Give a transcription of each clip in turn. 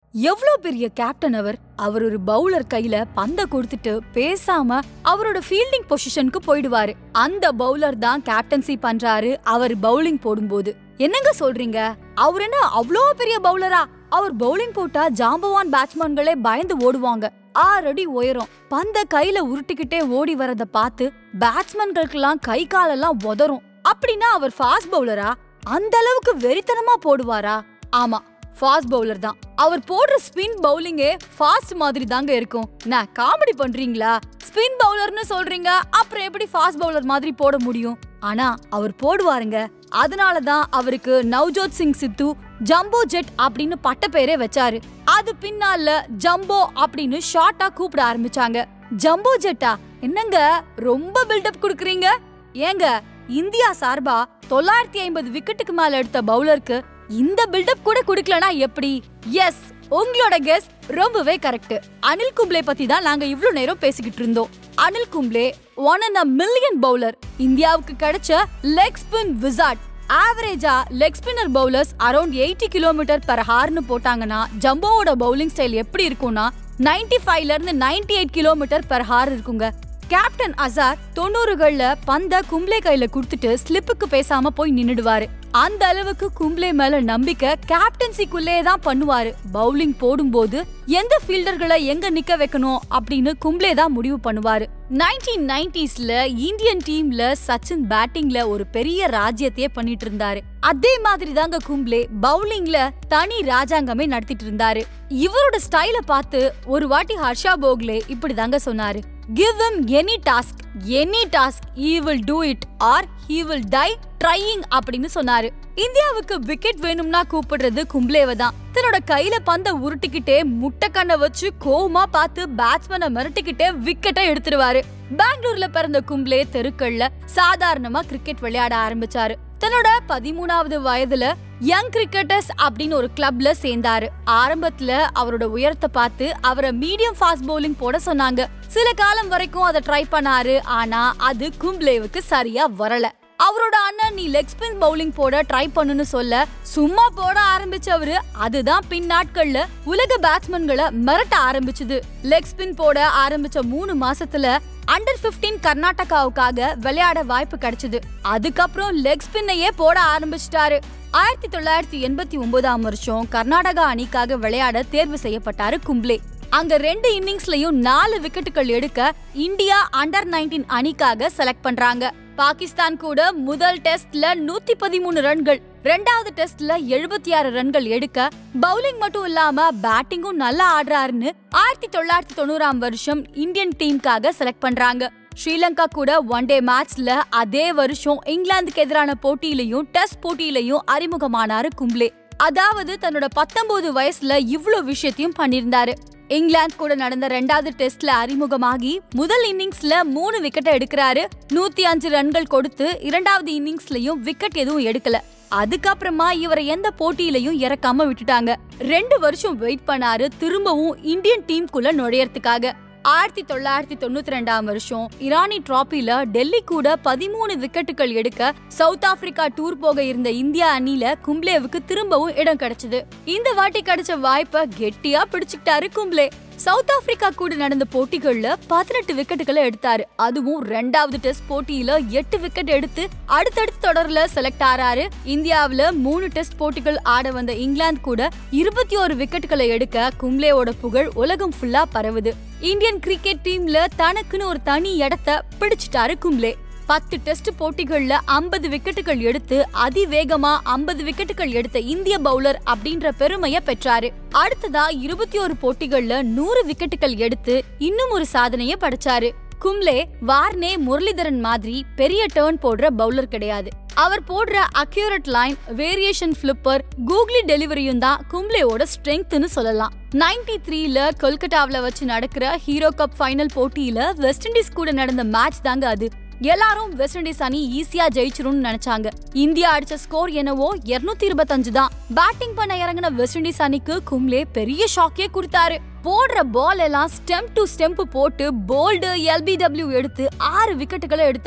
எவ்வளவு பெரிய கேப்டன் அவர் அவர் ஒரு பவுலர் கையில பந்த கொடுத்துட்டு பேசாம அவரோட ஃபீல்டிங் பொசிஷனுக்கு போயிடுவாரு அந்த பவுலர் தான் கேப்டன்சி பண்றாரு அவர் பவுலிங் போடும்போது என்னங்க சொல்றீங்க அவர் என்ன அவ்வளோ பெரிய பவுலரா அவர் பவுலிங் போட்டா ஜாம்பவான் பேட்ஸ்மேன்களே பயந்து ஓடுவாங்க ஆறு அடி உயரம் பந்த கையில உருட்டிக்கிட்டே ஓடி வரத பார்த்து பேட்ஸ்மேன்களுக்கெல்லாம் கை காலெல்லாம் உதறும் அப்படின்னா அவர் ஃபாஸ்ட் பவுலரா அந்த அளவுக்கு வெறித்தனமா போடுவாரா ஆமா ஃபாஸ்ட் பவுலர் தான் அவர் போடுற ஸ்பின் பவுலிங்கே ஃபாஸ்ட் மாதிரி தாங்க இருக்கும் நான் காமெடி பண்றீங்களா ஸ்பின் பவுலர்னு சொல்றீங்க அப்புறம் எப்படி ஃபாஸ்ட் பவுலர் மாதிரி போட முடியும் ஆனா அவர் போடுவாருங்க அதனால தான் அவருக்கு நவ்ஜோத் சிங் சித்து ஜம்போ ஜெட் அப்படின்னு பட்ட பேரே வச்சாரு அது பின்னால ஜம்போ அப்படின்னு ஷார்ட்டா கூப்பிட ஆரம்பிச்சாங்க ஜம்போ ஜெட்டா என்னங்க ரொம்ப பில்டப் குடுக்குறீங்க ஏங்க இந்தியா சார்பா தொள்ளாயிரத்தி ஐம்பது விக்கெட்டுக்கு மேல எடுத்த பவுலருக்கு இந்த பில்டப் கூட குடுக்கலனா எப்படி எஸ் உங்களோட கெஸ் ரொம்பவே கரெக்ட் அனில் கும்ப்ளே பத்தி தான் நாங்க இவ்ளோ நேரம் பேசிக்கிட்டு இருந்தோம் Anil Kumble one and a million bowler இந்தியாவுக்கு கிடைச்ச லெக் ஸ்பின் விசார்ட் ஆவரேஜா leg spinner bowlers around eighty kilometre per ஹார்னு போட்டாங்கன்னா ஜம்போவோட பவுலிங் ஸ்டைல் எப்படி இருக்கும்னா 95 ஃபைவ்ல இருந்து 98 எயிட் கிலோமீட்டர் பர் ஹார் இருக்குங்க கேப்டன் அசார் தொண்ணூறுகள்ல பந்த கும்ப்ளே கையில குடுத்துட்டு ஸ்லிப்புக்கு பேசாம போய் நின்னுடுவாரு அந்த அளவுக்கு கும்ப்ளே மேல நம்பிக்கை கேப்டன்சிக்குள்ளே தான் பண்ணுவாரு பவுலிங் போடும்போது எந்த ஃபீல்டர்களை எங்க நிக்க வைக்கணும் அப்படின்னு கும்ப்ளே தான் முடிவு பண்ணுவாரு நைன்டீன் நைன்டிஸ்ல இந்தியன் டீம்ல சச்சின் பேட்டிங்ல ஒரு பெரிய ராஜ்யத்தையே பண்ணிட்டு இருந்தாரு அதே மாதிரி தாங்க கும்ப்ளே பவுலிங்ல தனி ராஜாங்கமே நடத்திட்டு இருந்தாரு இவரோட ஸ்டைல பார்த்து ஒரு வாட்டி ஹர்ஷா போக்லே இப்படி தாங்க சொன்னாரு give him any task any task he will do it or he will die trying அப்படின்னு சொன்னாரு இந்தியாவுக்கு விக்கெட் வேணும்னா கூப்பிடுறது கும்ப்ளேவை தான் தன்னோட கையில பந்த உருட்டிக்கிட்டே முட்டைக்கண்ணை வச்சு கோவமா பார்த்து பேட்ஸ்மேனை மிரட்டிக்கிட்டே விக்கெட்டை எடுத்துருவாரு பெங்களூர்ல பிறந்த கும்ப்ளே தெருக்கள்ல சாதாரணமா கிரிக்கெட் விளையாட ஆரம்பிச்சாரு தன்னோட பதிமூணாவது வயதுல யங் கிரிக்கெட்டர்ஸ் அப்படின்னு ஒரு கிளப்ல சேர்ந்தாரு ஆரம்பத்துல அவரோட உயரத்தை பார்த்து அவரை மீடியம் ஃபாஸ்ட் பவுலிங் போட சொன்னாங்க சில காலம் வரைக்கும் அதை ட்ரை பண்ணாரு ஆனா அது கும்ப்ளேவுக்கு சரியா வரல அவரோட அண்ணன் நீ லெக் ஸ்பின் பவுலிங் போட ட்ரை பண்ணுன்னு சொல்ல சும்மா போட ஆரம்பிச்சவரு அதுதான் பின் நாட்கள்ல உலக பேட்ஸ்மேன்களை மிரட்ட ஆரம்பிச்சது லெக் ஸ்பின் போட ஆரம்பிச்ச மூணு மாசத்துல அண்டர் 15 கர்நாடகாவுக்காக விளையாட வாய்ப்பு கிடைச்சது அதுக்கப்புறம் லெக் ஸ்பின்னையே போட ஆரம்பிச்சிட்டாரு ஆயிரத்தி தொள்ளாயிரத்தி எண்பத்தி ஒன்பதாம் வருஷம் கர்நாடகா அணிக்காக விளையாட தேர்வு செய்யப்பட்டாரு கும்ப்ளே அங்க ரெண்டு இன்னிங்ஸ்லயும் நாலு விக்கெட்டுகள் எடுக்க இந்தியா அண்டர் 19 அணிக்காக செலக்ட் பண்றாங்க பாகிஸ்தான் கூட முதல் டெஸ்ட்ல நூத்தி பதிமூணு ரன்கள் ரெண்டாவது டெஸ்ட்ல எழுபத்தி ஆறு ரன்கள் எடுக்க பவுலிங் மட்டும் இல்லாம பேட்டிங்கும் நல்லா ஆடுறாருன்னு ஆயிரத்தி தொள்ளாயிரத்தி தொண்ணூறாம் வருஷம் இந்தியன் டீமுக்காக செலக்ட் பண்றாங்க ஸ்ரீலங்கா கூட ஒன் டே மேட்ச்ல அதே வருஷம் இங்கிலாந்துக்கு எதிரான போட்டியிலையும் டெஸ்ட் போட்டியிலையும் அறிமுகமானாரு கும்ப்ளே அதாவது தன்னோட பத்தொன்பது வயசுல இவ்ளோ விஷயத்தையும் பண்ணியிருந்தாரு இங்கிலாந்து கூட நடந்த ரெண்டாவது டெஸ்ட்ல அறிமுகமாகி முதல் இன்னிங்ஸ்ல மூணு விக்கெட்டை எடுக்கிறாரு நூத்தி அஞ்சு ரன்கள் கொடுத்து இரண்டாவது இன்னிங்ஸ்லயும் விக்கெட் எதுவும் எடுக்கல அதுக்கப்புறமா இவரை எந்த போட்டியிலையும் இறக்காம விட்டுட்டாங்க ரெண்டு வருஷம் வெயிட் பண்ணாரு திரும்பவும் இந்தியன் டீமுக்குள்ள நுழையறதுக்காக ஆயிரத்தி தொள்ளாயிரத்தி தொண்ணூத்தி ரெண்டாம் வருஷம் இரானி டிராபில டெல்லி கூட பதிமூணு விக்கெட்டுகள் எடுக்க சவுத் ஆப்பிரிக்கா டூர் போக இருந்த இந்தியா அணில கும்ப்ளேவுக்கு திரும்பவும் இடம் கிடைச்சது இந்த வாட்டி கிடைச்ச வாய்ப்பை கெட்டியா பிடிச்சுக்கிட்டாரு கும்ப்ளே சவுத் ஆப்பிரிக்கா கூட நடந்த போட்டிகள்ல பதினெட்டு விக்கெட்டுகளை எடுத்தாரு அதுவும் ரெண்டாவது டெஸ்ட் போட்டியில எட்டு விக்கெட் எடுத்து அடுத்தடுத்த தொடர்ல செலக்ட் ஆறாரு இந்தியாவுல மூணு டெஸ்ட் போட்டிகள் ஆட வந்த இங்கிலாந்து கூட இருபத்தி ஒரு விக்கெட்டுகளை எடுக்க கும்ப்ளேவோட புகழ் உலகம் ஃபுல்லா பரவுது இந்தியன் கிரிக்கெட் டீம்ல தனக்குன்னு ஒரு தனி இடத்தை பிடிச்சிட்டாரு கும்ப்ளே பத்து டெஸ்ட் போட்டிகள்ல ஐம்பது விக்கெட்டுகள் எடுத்து அதிவேகமா ஐம்பது விக்கெட்டுகள் எடுத்த இந்திய பவுலர் அப்படின்ற பெருமைய பெற்றாரு அடுத்ததா இருபத்தி ஒரு போட்டிகள்ல நூறு விக்கெட்டுகள் எடுத்து இன்னும் ஒரு சாதனைய படைச்சாரு கும்ளே வார்னே முரளிதரன் மாதிரி பெரிய டேர்ன் போடுற பவுலர் கிடையாது அவர் போடுற accurate line variation flipper googly டெலிவரியும் தான் கும்ளேவோட ஸ்ட்ரெங்க்த்னு சொல்லலாம் நைன்டி த்ரீல கொல்கட்டாவுல வச்சு நடக்கிற ஹீரோ கப் ஃபைனல் போட்டியில வெஸ்ட் இண்டீஸ் கூட நடந்த மேட்ச் தாங்க அது எல்லாரும் வெஸ்ட் இண்டீஸ் அணி ஈஸியா ஜெயிச்சிரும்னு நினைச்சாங்க இந்தியா அடிச்ச ஸ்கோர் என்னவோ 225 இருபத்தஞ்சு தான் பேட்டிங் பண்ண இறங்கின வெஸ்ட் இண்டீஸ் அணிக்கு கும்ளே பெரிய ஷாக்கே கொடுத்தாரு போடுற பால் எல்லாம் ஸ்டெம் டு ஸ்டெம்ப் போட்டு போல்டு எல்பிடபிள்யூ எடுத்து ஆறு விக்கெட்டுகளை எடுத்தாரு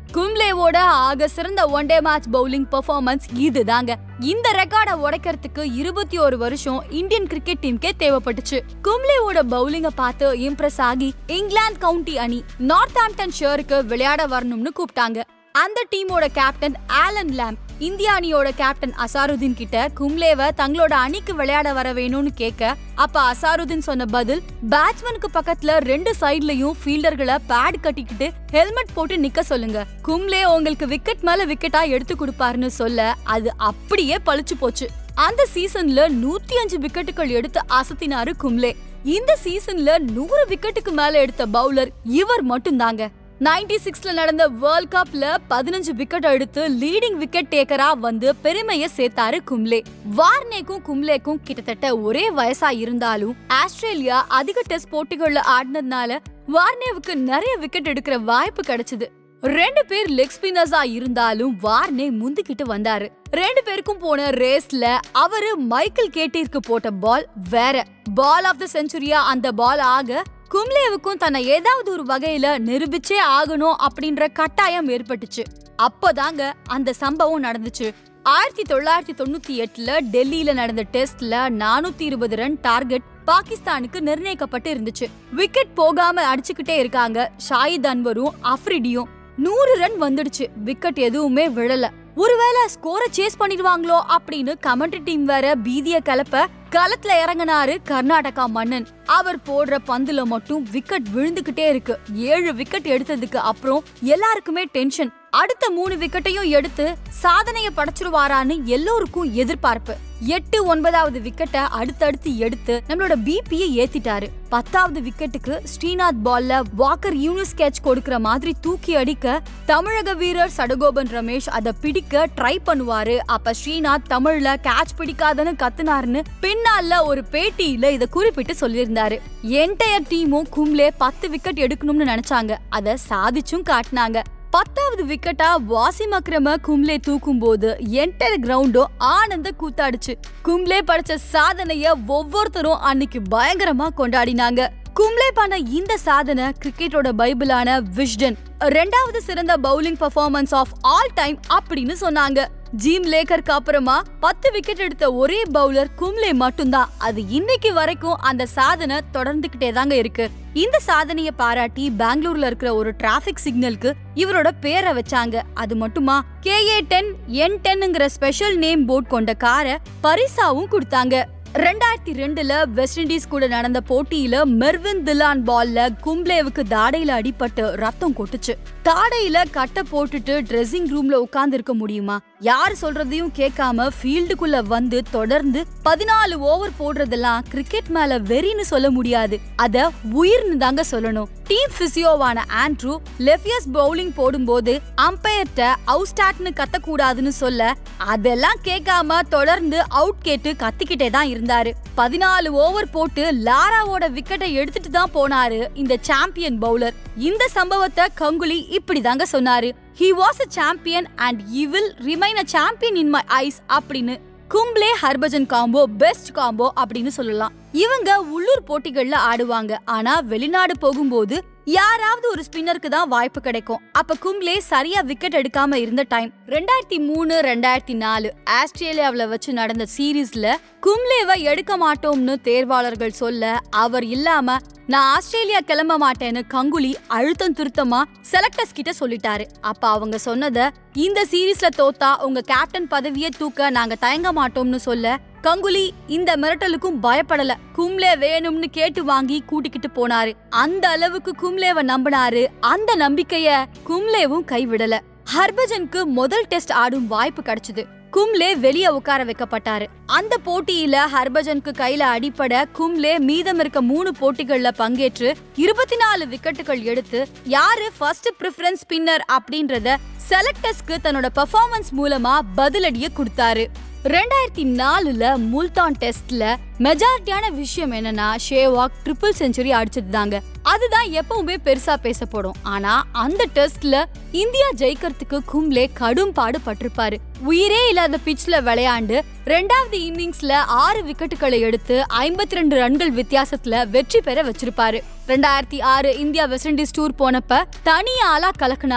கும்ளேவோட ஆக சிறந்த one day match bowling performance இதுதாங்க இந்த ரெக்கார்டை உடைக்கிறதுக்கு இருபத்தி ஒரு வருஷம் இந்தியன் கிரிக்கெட் டீமுக்கே தேவைப்பட்டுச்சு கும்ளேவோட பவுலிங்க பார்த்து இம்ப்ரெஸ் ஆகி இங்கிலாந்து கவுண்டி அணி நார்த் ஆம்டன் ஷேருக்கு விளையாட வரணும்னு கூப்பிட்டாங்க அந்த டீமோட கேப்டன் ஆலன் லாம் இந்திய அணியோட கேப்டன் அசாருதீன் கிட்ட கும்ளேவ தங்களோட அணிக்கு விளையாட வர வேணும்னு கேட்க அப்ப அசாருதீன் சொன்ன பதில் பேட்ஸ்மேனுக்கு பக்கத்துல ரெண்டு சைட்லயும் ஃபீல்டர்களை பேட் கட்டிக்கிட்டு ஹெல்மெட் போட்டு நிக்க சொல்லுங்க கும்ளே உங்களுக்கு விக்கெட் மேல விக்கெட்டா எடுத்து கொடுப்பாருன்னு சொல்ல அது அப்படியே பழிச்சு போச்சு அந்த சீசன்ல நூத்தி அஞ்சு விக்கெட்டுகள் எடுத்து அசத்தினாரு கும்ளே இந்த சீசன்ல நூறு விக்கெட்டுக்கு மேல எடுத்த பவுலர் இவர் மட்டும்தாங்க நைன்டி சிக்ஸ்ல நடந்த வேர்ல்ட் கப்ல பதினஞ்சு விக்கெட் எடுத்து லீடிங் விக்கெட் டேக்கரா வந்து பெருமையை சேர்த்தாரு கும்ளே வார்னேக்கும் கும்ளேக்கும் கிட்டத்தட்ட ஒரே வயசா இருந்தாலும் ஆஸ்திரேலியா அதிக டெஸ்ட் போட்டிகள்ல ஆடினதுனால வார்னேவுக்கு நிறைய விக்கெட் எடுக்கிற வாய்ப்பு கிடைச்சது ரெண்டு பேர் லெக் ஸ்பின்னர்ஸா இருந்தாலும் வார்னே முந்திக்கிட்டு வந்தாரு ரெண்டு பேருக்கும் போன ரேஸ்ல அவரு மைக்கேல் கேட்டிற்கு போட்ட பால் வேற பால் ஆஃப் த செஞ்சுரியா அந்த பால் ஆக கும்ளேவுக்கும் தன்னை ஏதாவது ஒரு வகையில நிரூபிச்சே ஆகணும் அப்படின்ற கட்டாயம் ஏற்பட்டுச்சு அப்போதாங்க அந்த சம்பவம் நடந்துச்சு ஆயிரத்தி தொள்ளாயிரத்தி தொண்ணூத்தி எட்டுல டெல்லியில நடந்த டெஸ்ட்ல நானூத்தி இருபது ரன் டார்கெட் பாகிஸ்தானுக்கு நிர்ணயிக்கப்பட்டு இருந்துச்சு விக்கெட் போகாம அடிச்சுக்கிட்டே இருக்காங்க ஷாயித் அன்வரும் அஃப்ரிடியும் நூறு ரன் வந்துடுச்சு விக்கெட் எதுவுமே விழல ஒருவேளை ஸ்கோரை சேஸ் பண்ணிடுவாங்களோ அப்படின்னு கமெண்ட்ரி டீம் வேற பீதிய கலப்ப களத்துல இறங்கினாரு கர்நாடகா மன்னன் அவர் போடுற பந்துல மட்டும் விக்கெட் விழுந்துகிட்டே இருக்கு ஏழு விக்கெட் எடுத்ததுக்கு அப்புறம் எல்லாருக்குமே டென்ஷன் அடுத்த மூணு விக்கெட்டையும் எடுத்து சாதனைய படைச்சிருவாரான்னு எல்லோருக்கும் எதிர்பார்ப்பு எட்டு ஒன்பதாவது விக்கெட்டை அடுத்தடுத்து எடுத்து நம்மளோட பிபியை ஏத்திட்டாரு பத்தாவது விக்கெட்டுக்கு ஸ்ரீநாத் பால்ல வாக்கர் யூனிஸ் கேட்ச் கொடுக்கிற மாதிரி தூக்கி அடிக்க தமிழக வீரர் சடகோபன் ரமேஷ் அதை பிடிக்க ட்ரை பண்ணுவாரு அப்ப ஸ்ரீநாத் தமிழ்ல கேட்ச் பிடிக்காதன்னு கத்துனாருன்னு பின்னால ஒரு பேட்டியில இத குறிப்பிட்டு சொல்லியிருந்தாரு என்டையர் டீமும் கும்ளே பத்து விக்கெட் எடுக்கணும்னு நினைச்சாங்க அத சாதிச்சும் காட்டினாங்க பத்தாவது விக்கெட்டா வாசிம் அக்ரம கும்ளே தூக்கும் போது என்டையர் கிரவுண்டும் ஆனந்த கூத்தாடுச்சு கும்ளே படைச்ச சாதனைய ஒவ்வொருத்தரும் அன்னைக்கு பயங்கரமா கொண்டாடினாங்க கும்ளே பண்ண இந்த சாதனை கிரிக்கெட்டோட பைபிளான விஷ்டன் ரெண்டாவது சிறந்த bowling performance of all time அப்படின்னு சொன்னாங்க ஜீம் லேக்கருக்கு அப்புறமா பத்து விக்கெட் எடுத்த ஒரே பவுலர் கும்ளே மட்டும்தான் அது இன்னைக்கு வரைக்கும் அந்த சாதனை தொடர்ந்துகிட்டே தாங்க இருக்கு இந்த சாதனைய பாராட்டி பெங்களூர்ல இருக்கிற ஒரு டிராபிக் சிக்னலுக்கு இவரோட பேரை வச்சாங்க அது மட்டுமா கேஏ டென் என் டென்னுங்கிற ஸ்பெஷல் நேம் போர்ட் கொண்ட காரை பரிசாவும் கொடுத்தாங்க ரெண்டாயிரத்தி ரெண்டுல வெஸ்ட் இண்டீஸ் கூட நடந்த போட்டியில மெர்வின் திலான் பால்ல கும்ப்ளேவுக்கு தாடையில அடிபட்டு ரத்தம் கொட்டுச்சு தாடையில கட்டை போட்டுட்டு ட்ரெஸ்ஸிங் ரூம்ல உட்கார்ந்து இருக்க முடியுமா யார் சொல்றதையும் கேட்காம ஃபீல்டுக்குள்ள வந்து தொடர்ந்து பதினாலு ஓவர் போடுறதெல்லாம் கிரிக்கெட் மேல வெறின்னு சொல்ல முடியாது அத உயிர்னு தாங்க சொல்லணும் டீம் பிசியோவான ஆண்ட்ரூ லெஃபியஸ் பவுலிங் போடும்போது அம்பையர்ட்ட அவுஸ்டாட்னு கத்தக்கூடாதுன்னு சொல்ல அதெல்லாம் கேட்காம தொடர்ந்து அவுட் கேட்டு கத்திக்கிட்டே தான் இருந்தாரு பதினாலு ஓவர் போட்டு லாராவோட விக்கெட்டை எடுத்துட்டு தான் போனாரு இந்த சாம்பியன் பவுலர் இந்த சம்பவத்தை கங்குலி இப்படிதாங்க சொன்னாரு he was a champion and he will remain a champion in my eyes அப்படின்னு Kumble Harbhajan combo best combo அப்படின்னு சொல்லலாம் இவங்க உள்ளூர் போட்டிகள்ல ஆடுவாங்க ஆனா வெளிநாடு போகும்போது யாராவது ஒரு ஸ்பின்னருக்கு தான் வாய்ப்பு கிடைக்கும் அப்ப கும்ப்ளே சரியா விக்கெட் எடுக்காம இருந்த டைம் ரெண்டாயிரத்தி மூணு ரெண்டாயிரத்தி நாலு ஆஸ்திரேலியாவுல வச்சு நடந்த சீரீஸ்ல கும்ப்ளேவை எடுக்க மாட்டோம்னு தேர்வாளர்கள் சொல்ல அவர் இல்லாம நான் ஆஸ்திரேலியா கிளம்ப மாட்டேன்னு கங்குலி அழுத்தம் திருத்தமா செலக்டர்ஸ் கிட்ட சொல்லிட்டாரு அப்ப அவங்க சொன்னத இந்த சீரீஸ்ல தோத்தா உங்க கேப்டன் பதவியை தூக்க நாங்க தயங்க மாட்டோம்னு சொல்ல கங்குலி இந்த மிரட்டலுக்கும் பயப்படல கும்ளே வேணும்னு கேட்டு வாங்கி கூட்டிக்கிட்டு போனாரு அந்த அளவுக்கு கும்ளேவ நம்பினாரு அந்த நம்பிக்கைய கும்ளேவும் கைவிடல ஹர்பஜனுக்கு முதல் டெஸ்ட் ஆடும் வாய்ப்பு கிடைச்சது கும்ளே வெளிய உட்கார வைக்கப்பட்டாரு அந்த போட்டியில ஹர்பஜனுக்கு கையில அடிப்பட கும்ளே மீதம் இருக்க மூணு போட்டிகள்ல பங்கேற்று இருபத்தி நாலு விக்கெட்டுகள் எடுத்து யாரு ஃபர்ஸ்ட் ப்ரிஃபரன்ஸ் ஸ்பின்னர் அப்படின்றத செலக்டர்ஸ்க்கு தன்னோட பெர்ஃபார்மன்ஸ் மூலமா பதிலடிய கொடுத்தாரு ரெண்டாயிரத்தி நாலுல முல்தான் டெஸ்ட்ல மெஜாரிட்டியான விஷயம் என்னன்னா ஷேவாக் ட்ரிபிள் செஞ்சுரி அடிச்சது தாங்க அதுதான் எப்பவுமே பெருசா பேசப்படும் ஆனா அந்த டெஸ்ட்ல இந்தியா ஜெயிக்கிறதுக்கு கும்ளே கடும் பாடு பட்டிருப்பாரு உயிரே இல்லாத பிச்ல விளையாண்டு ரெண்டாவது இன்னிங்ஸ்ல ஆறு விக்கெட்டுகளை எடுத்து ஐம்பத்தி ரெண்டு ரன்கள் வித்தியாசத்துல வெற்றி பெற வச்சிருப்பாரு ரெண்டாயிரத்தி ஆறு இந்தியா வெஸ்ட் இண்டீஸ் டூர் போனப்ப தனி ஆளா கலக்குனாரு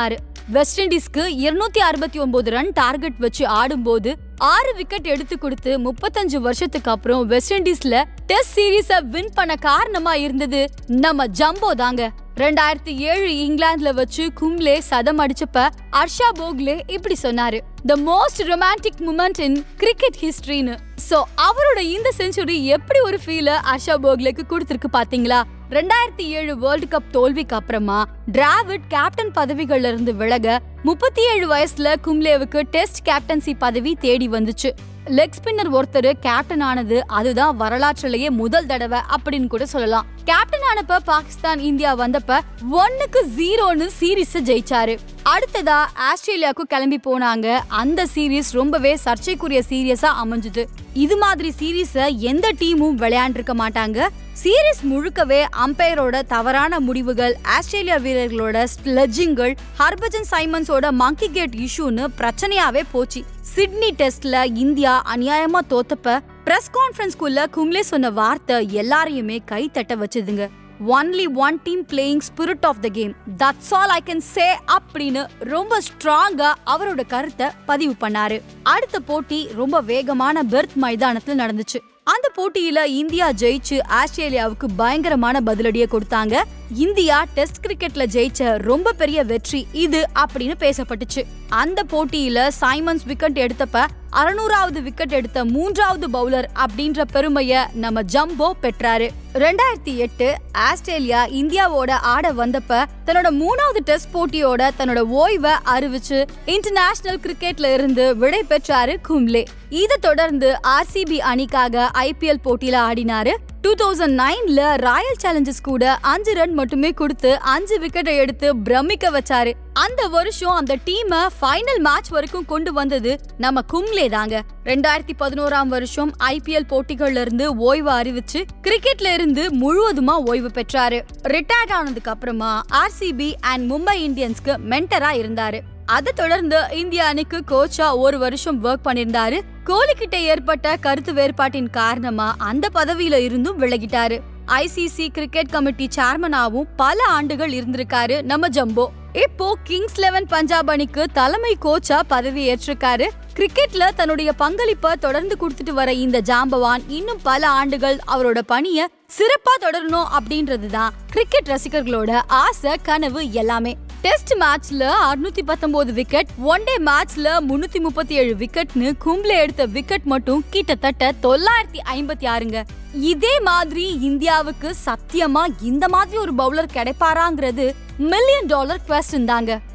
வெஸ்ட் இண்டீஸ்க்கு இருநூத்தி அறுபத்தி ஒன்பது ரன் டார்கெட் வச்சு ஆடும்போது ஆறு விக்கெட் எடுத்து கொடுத்து முப்பத்தஞ்சு வருஷத்துக்கு அப்புறம் வெஸ்ட் இண்டீஸ்ல டெஸ்ட் சீரீஸ வின் பண்ண காரணமா இருந்தது நம்ம ஜம்போ தாங்க ரெண்டாயிரத்தி ஏழு இங்கிலாந்துல வச்சு கும்லே சதம் அடிச்சப்ப ஹர்ஷா போக்லே இப்படி சொன்னாரு the most romantic moment in cricket ஹிஸ்டரின்னு சோ அவரோட இந்த செஞ்சுரி எப்படி ஒரு ஃபீல ஹர்ஷா போக்லேக்கு கொடுத்திருக்கு பாத்தீங்களா ரெண்டாயிரத்தி ஏழு வேர்ல்டு கப் தோல்விக்கு அப்புறமா டிராவிட் கேப்டன் பதவிகள்ல இருந்து விலக முப்பத்தி ஏழு வயசுல கும்லேவுக்கு டெஸ்ட் கேப்டன்சி பதவி தேடி வந்துச்சு லெக் ஸ்பின்னர் ஒருத்தர் கேப்டன் ஆனது அதுதான் வரலாற்றிலேயே முதல் தடவை அப்படின்னு கூட சொல்லலாம் கேப்டன் ஆனப்ப பாகிஸ்தான் இந்தியா வந்தப்ப ஒன்னுக்கு ஜீரோன்னு சீரீஸ் ஜெயிச்சாரு அடுத்ததா ஆஸ்திரேலியாவுக்கு கிளம்பி போனாங்க அந்த சீரீஸ் ரொம்பவே சர்ச்சைக்குரிய சீரியஸா அமைஞ்சுது இது மாதிரி சீரீஸ எந்த டீமும் விளையாண்டிருக்க மாட்டாங்க சீரீஸ் முழுக்கவே அம்பையரோட தவறான முடிவுகள் ஆஸ்திரேலியா வீரர்களோட ஸ்லெட்ஜிங்கள் ஹர்பஜன் சைமன்ஸோட மங்கி கேட் இஷ்யூன்னு பிரச்சனையாவே போச்சு சிட்னி டெஸ்ட்ல இந்தியா அநியாயமா தோத்தப்ப பிரஸ் கான்ஃபரன்ஸ்குள்ள கும்லே சொன்ன வார்த்தை எல்லாரையுமே கை தட்ட வச்சதுங்க only one team playing spirit of the game that's all I can say அப்படின்னு ரொம்ப ஸ்ட்ராங்கா அவரோட கருத்தை பதிவு பண்ணாரு அடுத்த போட்டி ரொம்ப வேகமான பெர்த் மைதானத்துல நடந்துச்சு அந்த போட்டியில இந்தியா ஜெயிச்சு ஆஸ்திரேலியாவுக்கு பயங்கரமான பதிலடியை கொடுத்தாங்க இந்தியா டெஸ்ட் கிரிக்கெட்ல ஜெயிச்ச ரொம்ப பெரிய வெற்றி இது அப்படின்னு பேசப்பட்டுச்சு அந்த போட்டியில சைமன்ஸ் விக்கெட் எடுத்தப்ப அறுநூறாவது விக்கெட் எடுத்த மூன்றாவது பவுலர் அப்படின்ற பெருமைய நம்ம ஜம்போ பெற்றாரு ரெண்டாயிரத்தி எட்டு ஆஸ்திரேலியா இந்தியாவோட ஆட வந்தப்ப தன்னோட மூணாவது டெஸ்ட் போட்டியோட தன்னோட ஓய்வை அறிவிச்சு இன்டர்நேஷனல் கிரிக்கெட்ல இருந்து விடை பெற்றாரு கும்லே இதை தொடர்ந்து ஆர்சிபி அணிக்காக ஐபிஎல் போட்டியில ஆடினாரு டூ தௌசண்ட் நைன்ல ராயல் சேலஞ்சர்ஸ் கூட அஞ்சு ரன் மட்டுமே கொடுத்து அஞ்சு விக்கெட்டை எடுத்து பிரமிக்க வச்சாரு அந்த வருஷம் அந்த டீமை ஃபைனல் மேட்ச் வரைக்கும் கொண்டு வந்தது நம்ம கும்லே தாங்க ரெண்டாயிரத்தி பதினோராம் வருஷம் ஐபிஎல் போட்டிகள்ல இருந்து ஓய்வு அறிவிச்சு கிரிக்கெட்ல இருந்து முழுவதுமா ஓய்வு பெற்றாரு ரிட்டையர்ட் ஆனதுக்கு அப்புறமா ஆர்சிபி அண்ட் மும்பை இந்தியன்ஸ்க்கு மென்டரா இருந்தாரு அதை தொடர்ந்து இந்திய அணிக்கு கோச்சா ஒரு வருஷம் ஒர்க் பண்ணிருந்தாரு கோலி கிட்ட ஏற்பட்ட கருத்து வேறுபாட்டின் காரணமா அந்த பதவியில இருந்தும் விலகிட்டாரு ஐசிசி கிரிக்கெட் கமிட்டி சேர்மனாவும் பல ஆண்டுகள் இருந்திருக்காரு நம்ம ஜம்போ இப்போ கிங்ஸ் லெவன் பஞ்சாப் அணிக்கு தலைமை கோச்சா பதவி ஏற்றிருக்காரு கிரிக்கெட்ல தன்னுடைய பங்களிப்பை தொடர்ந்து கொடுத்துட்டு வர இந்த ஜாம்பவான் இன்னும் பல ஆண்டுகள் அவரோட பணிய சிறப்பா தொடரணும் அப்படின்றதுதான் கிரிக்கெட் ரசிகர்களோட ஆசை கனவு எல்லாமே டெஸ்ட் மேட்ச்ல அறுநூத்தி பத்தொன்பது விக்கெட் ஒன் டே மேட்ச்ல முன்னூத்தி முப்பத்தி ஏழு விக்கெட்னு கும்ப்ளே எடுத்த விக்கெட் மட்டும் கிட்டத்தட்ட தொள்ளாயிரத்தி ஐம்பத்தி ஆறுங்க இதே மாதிரி இந்தியாவுக்கு சத்தியமா இந்த மாதிரி ஒரு பவுலர் கிடைப்பாராங்கிறது மில்லியன் டாலர் கொஸ்டின் தாங்க